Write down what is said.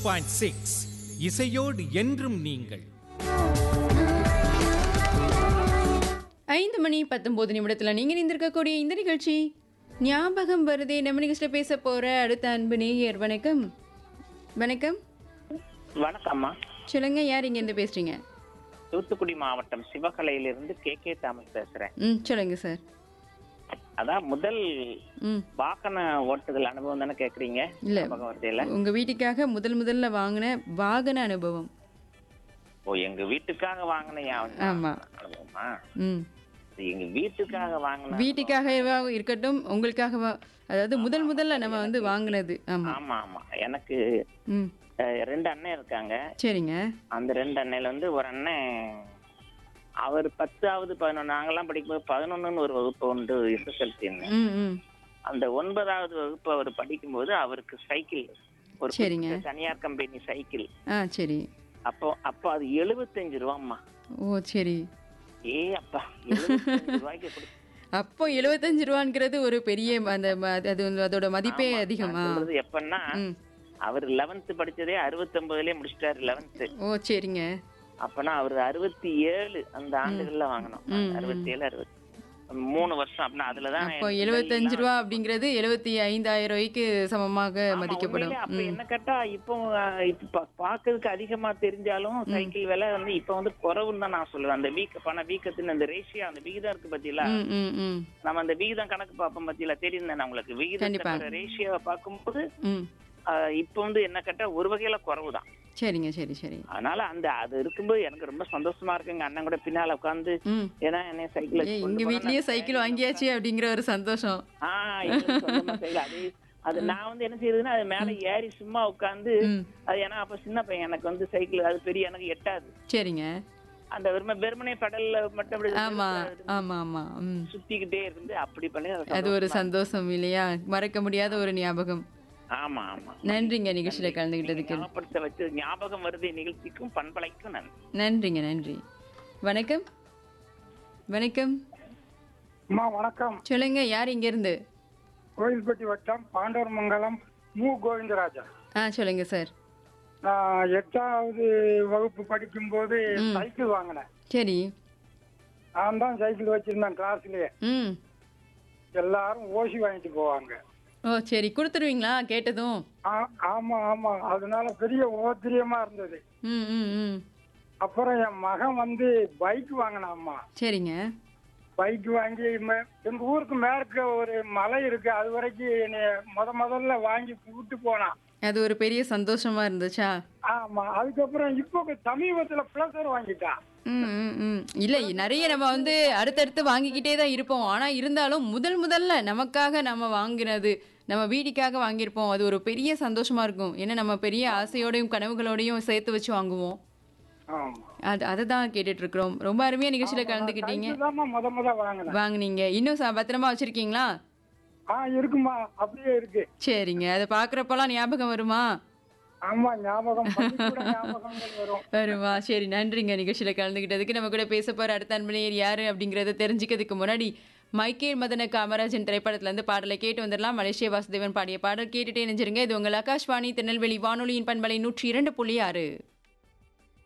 Point six இசையோடு என்றும் நீங்கள் ஐந்து மணி பத்தொன்பது நிமிடத்தில் நீங்கள் இருந்திருக்கக்கூடிய இந்த நிகழ்ச்சி ஞாபகம் வருதே நம்ம நிகழ்ச்சியில் பேச போகிற அடுத்த அன்பு நேயர் வணக்கம் வணக்கம் வணக்கம்மா சொல்லுங்க யார் இங்கேருந்து பேசுறீங்க தூத்துக்குடி மாவட்டம் சிவகலையிலிருந்து கே கே தாமஸ் பேசுறேன் ம் சொல்லுங்க சார் அதான் முதல் ம் வாகன ஓட்டுதல் அனுபவம் தானே கேக்குறீங்க இல்ல. பகவத்தையில உங்கள் வீட்டுக்காக முதல் முதல்ல வாங்கின வாகன அனுபவம் ஓ எங்க வீட்டுக்காக வாங்கின யா- ஆமா. அனுபவமா ம் இது எங்க வீட்டுக்காக வாங்கின வீட்டுக்காக இருக்கட்டும் உங்களுக்காக வா- அதாவது முதல் முதல்ல நம்ம வந்து வாங்கினது ஆமாம் ஆமா ஆமா எனக்கு ம் அஹ், ரெண்டு அண்ணன் இருக்காங்க சரிங்க அந்த ரெண்டு அண்ணையில வந்து ஒரு அண்ணன் அவர் பத்தாவது பதினொன்று நாங்கெல்லாம் படிக்கும்போது பதினொன்னுன்னு ஒரு வகுப்பு உண்டு எஸ்எஸ்எல்சி ம் ம் அந்த ஒன்பதாவது வகுப்பு அவர் படிக்கும்போது அவருக்கு சைக்கிள் ஒரு சரிங்க. புதுசு தனியார் கம்பெனி சைக்கிள் ஆ சரி அப்போ அப்போ அது எழுபத்தஞ்சு ரூபாம்மா ஓ சரி ஏ அப்பா 75 ரூபாய்க்கு கொடு அப்போ எழுபத்தஞ்சு ரூபாங்கிறது ஒரு பெரிய அந்த ம- அது வந்து அதோட மதிப்பே ஆமா, அதிகமா நான் சொல்றது எப்பன்னா ம் அவர் லெவன்த் படிச்சதே அறுபத்தொன்பதுலயே முடிச்சிட்டாரு லெவன்த் ஓ சரிங்க அப்பனா அவர் அறுபத்தி ஏழு அந்த ஆண்டுகள்ல வாங்கணும் அறுபத்தி ஏழு அறுபத்தி மூணு வருஷம் அப்படின்னா அதுலதான் அப்போ எனக்கு எழுபத்தஞ்சு எல்லாம் ரூபா அப்படிங்கிறது எழுபத்தி ஐந்தாயிரம் ரூபாய்க்கு சமமாக ஆமா, மதிக்கப்படும் உண்மையிலே அப்ப ம் என்ன கேட்டா இப்போ அஹ், இப்ப பா- பாக்குறதுக்கு அதிகமா தெரிஞ்சாலும் சைக்கிள் விலை வந்து இப்ப வந்து குறைவுன்னு தான் நான் சொல்லுவேன் அந்த வீக்க பண வீக்கத்தின் அந்த ரேஷியோ அந்த விகிதம் இருக்கு பத்தியில ம் ம் ம் நம்ம அந்த விகிதம் கணக்கு பார்ப்போம் பத்தியில தெரியும் தானே உங்களுக்கு கண்டிப்பா. விகிதம் ரேஷியோவை பார்க்கும்போது ம் அஹ், இப்ப வந்து என்ன கேட்டா ஒரு வகையில குறைவு தான் சரிங்க சரி சரி அதனால அந்த அது இருக்கும்போது எனக்கு ரொம்ப சந்தோஷமா இருக்கு எங்க அண்ணன் கூட பின்னால உட்காந்து ம் ஏன்னா என்ன சைக்கிள் ஏ எங்க வீட்லயே சைக்கிள் வாங்கியாச்சு அப்படிங்கிற ஒரு சந்தோஷம் ஆஹ் எங்களுக்கு சொந்தமா சைக்கிள் அது அது நான் வந்து என்ன செய்யுதுன்னா அது மேல ஏறி சும்மா உட்காந்து ம் அது ஏன்னா அப்ப சின்ன பையன் எனக்கு வந்து சைக்கிள் அது பெரிய எனக்கு எட்டாது சரிங்க அந்த வெறும வெறுமனை பெடல்ல மட்டும் அப்படி ஆமா ஆமா ஆமா ம் சுத்திக்கிட்டே இருந்து அப்படி பண்ணி அது அது ஒரு சந்தோஷம் இல்லையா மறக்க முடியாத ஒரு ஞாபகம் ஆமா ஆமா நன்றிங்க நிகழ்ச்சியில கலந்துகிட்டதுக்கு ஞாபகப்படுத்த வச்சு ஞாபகம் வருது நிகழ்ச்சிக்கும் பண்பலைக்கும் நன்றி நன்றிங்க நன்றி வணக்கம் வணக்கம் அம்மா வணக்கம் சொல்லுங்க யார் இங்க இருந்து கோயில்பட்டி வட்டம் பாண்டவர் மங்கலம் மு கோவிந்தராஜா ஆ சொல்லுங்க சார் நான் எட்டாவது வகுப்பு படிக்கும்போது சைக்கிள் வாங்கினேன் சரி நான் தான் சைக்கிள் வச்சிருந்தேன் கிளாஸ்லயே ம் எல்லாரும் ஓசி வாங்கிட்டு போவாங்க ஓ சரி கொடுத்துருவீங்களா கேட்டதும் ஆ- ஆமா ஆமா அதனால பெரிய ஓத்திரியமா இருந்தது ம் ம் ம் அப்புறம் என் மகன் வந்து பைக் வாங்கினாம்மா சரிங்க பைக் வாங்கி ம- எங்க ஊருக்கு மேற்க ஒரு மலை இருக்கு அது வரைக்கும் என்னைய முத முதல்ல வாங்கி கூட்டு போனான் அது ஒரு பெரிய சந்தோஷமா இருந்துச்சா ஆமா அதுக்கப்புறம் இப்போ சமீபத்துல பிளஸர் வாங்கிட்டான் ம் ம் ம் இல்லை நிறைய நம்ம வந்து அடுத்தடுத்து வாங்கிக்கிட்டே தான் இருப்போம் ஆனால் இருந்தாலும் முதல் முதல்ல நமக்காக நம்ம வாங்கினது நம்ம வீட்டுக்காக வாங்கியிருப்போம் அது ஒரு பெரிய சந்தோஷமா இருக்கும் ஏன்னா நம்ம பெரிய ஆசையோடையும் கனவுகளோடையும் சேர்த்து வச்சு வாங்குவோம் ஆமா அது அதை தான் கேட்டுட்டு இருக்கிறோம் ரொம்ப அருமையா நிகழ்ச்சியில கலந்துக்கிட்டீங்க இதுதாம்மா முத முத வாங்கினேன் வாங்குனீங்க இன்னும் ச- பத்திரமா வச்சிருக்கீங்களா ஆ இருக்குமா அப்படியே இருக்கு சரிங்க அதை பார்க்குறப்பெல்லாம் ஞாபகம் வருமா ஆமா ஞாபகம் பள்ளிக்கூட ஞாபகங்கள் வரும் வருமா சரி நன்றிங்க நிகழ்ச்சியில் கலந்துக்கிட்டதுக்கு நம்ம கூட பேச போகிற அடுத்த அன்பனையர் யார் அப்படிங்கிறத தெரிஞ்சுக்கிறதுக்கு முன்னாடி மைக்கேல் மதன காமராஜன் திரைப்படத்துலேருந்து பாடலை கேட்டு வந்துடலாம் மலேசிய வாசுதேவன் பாடிய பாடல் கேட்டுட்டே நினைச்சிருங்க இது உங்கள் ஆகாஷ்வாணி திருநெல்வேலி வானொலியின் பண்பலை நூற்றி இரண்டு புள்ளி ஆறு